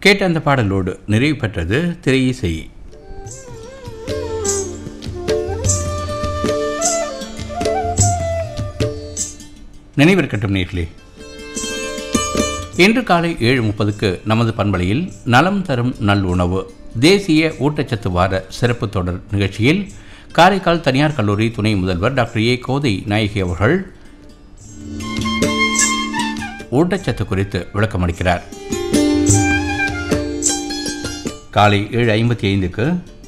கேட்ட அந்த பாடலோடு நிறைவு பெற்றது திரையிசை நினைவிருக்கட்டும் நேர்களே இன்று காலை ஏழு முப்பதுக்கு நமது பண்பலையில் நலம் தரும் நல்லுணவு தேசிய ஊட்டச்சத்து வார சிறப்பு தொடர் நிகழ்ச்சியில் காரைக்கால் தனியார் கல்லூரி துணை முதல்வர் டாக்டர் ஏ கோதை நாயகி அவர்கள் ஊட்டச்சத்து குறித்து விளக்கமளிக்கிறார் காலை ஏழு ஐம்பத்தி ஐந்துக்கு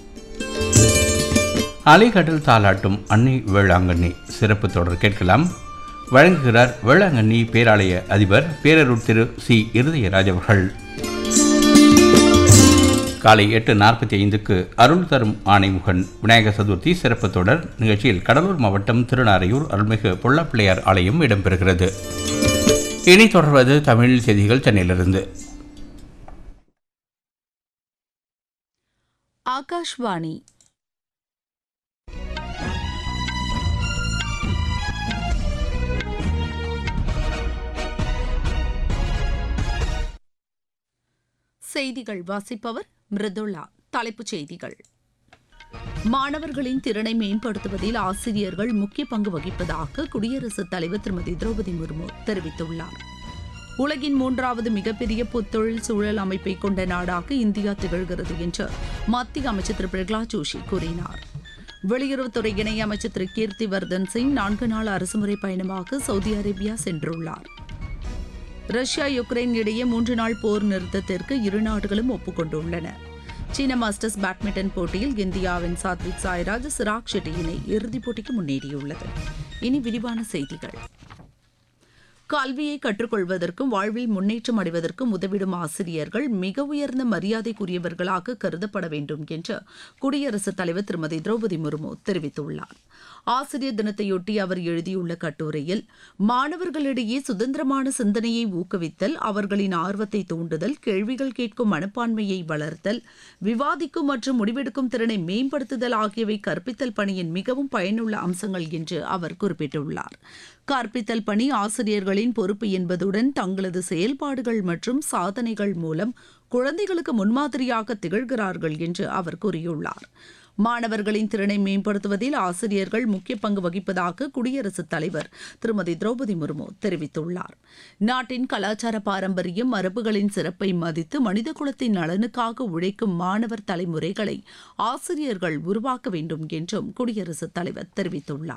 அலைகடல் தாளாட்டும் அன்னை வேளாங்கண்ணி சிறப்பு தொடர் கேட்கலாம் வழங்குகிறார் வேளாங்கண்ணி பேராலய அதிபர் பேரருட் திரு சி இருதயராஜ் அவர்கள் காலை எட்டு நாற்பத்தி ஐந்துக்கு அருள் தரும் ஆணைமுகன் விநாயகர் சதுர்த்தி சிறப்பு தொடர் நிகழ்ச்சியில் கடலூர் மாவட்டம் திருநாரையூர் அருள்மிகு பொள்ளப்பிள்ளையார் ஆலயம் இடம்பெறுகிறது இனி தொடர்வது தமிழ் செய்திகள் சென்னையிலிருந்து ஆகாஷ்வாணி செய்திகள் வாசிப்பவர் மிருதுளா தலைப்புச் செய்திகள் மாணவர்களின் திறனை மேம்படுத்துவதில் ஆசிரியர்கள் முக்கிய பங்கு வகிப்பதாக குடியரசுத் தலைவர் திருமதி திரௌபதி முர்மு தெரிவித்துள்ளார் உலகின் மூன்றாவது மிகப்பெரிய புத்தொழில் சூழல் அமைப்பை கொண்ட நாடாக இந்தியா திகழ்கிறது என்று மத்திய அமைச்சர் திரு பிரகலாத் ஜோஷி கூறினார் வெளியுறவுத்துறை இணையமைச்சர் திரு கீர்த்தி வர்தன் சிங் நான்கு நாள் அரசுமுறை பயணமாக சவுதி அரேபியா சென்றுள்ளார் ரஷ்யா யுக்ரைன் இடையே மூன்று நாள் போர் நிறுத்தத்திற்கு இரு நாடுகளும் ஒப்புக்கொண்டுள்ளன சீன மாஸ்டர்ஸ் பேட்மிண்டன் போட்டியில் இந்தியாவின் சாத்விக் சாய்ராஜ் சிராக் ஷெட்டி இணை இறுதிப் போட்டிக்கு முன்னேறியுள்ளது இனி விரிவான செய்திகள் கல்வியை கற்றுக்கொள்வதற்கும் வாழ்வில் முன்னேற்றம் அடைவதற்கும் உதவிடும் ஆசிரியர்கள் மிக உயர்ந்த மரியாதைக்குரியவர்களாக கருதப்பட வேண்டும் என்று குடியரசுத் தலைவர் திருமதி திரௌபதி முர்மு தெரிவித்துள்ளார் ஆசிரியர் தினத்தையொட்டி அவர் எழுதியுள்ள கட்டுரையில் மாணவர்களிடையே சுதந்திரமான சிந்தனையை ஊக்குவித்தல் அவர்களின் ஆர்வத்தை தூண்டுதல் கேள்விகள் கேட்கும் மனப்பான்மையை வளர்த்தல் விவாதிக்கும் மற்றும் முடிவெடுக்கும் திறனை மேம்படுத்துதல் ஆகியவை கற்பித்தல் பணியின் மிகவும் பயனுள்ள அம்சங்கள் என்று அவர் குறிப்பிட்டுள்ளார் கற்பித்தல் பணி ஆசிரியர்களின் பொறுப்பு என்பதுடன் தங்களது செயல்பாடுகள் மற்றும் சாதனைகள் மூலம் குழந்தைகளுக்கு முன்மாதிரியாக திகழ்கிறார்கள் என்று அவர் கூறியுள்ளார் மாணவர்களின் திறனை மேம்படுத்துவதில் ஆசிரியர்கள் முக்கிய பங்கு வகிப்பதாக குடியரசுத் தலைவர் திருமதி திரௌபதி முர்மு தெரிவித்துள்ளார் நாட்டின் கலாச்சார பாரம்பரியம் மரபுகளின் சிறப்பை மதித்து மனித குலத்தின் நலனுக்காக உழைக்கும் மாணவர் தலைமுறைகளை ஆசிரியர்கள் உருவாக்க வேண்டும் என்றும் குடியரசுத் தலைவர் தெரிவித்துள்ளார்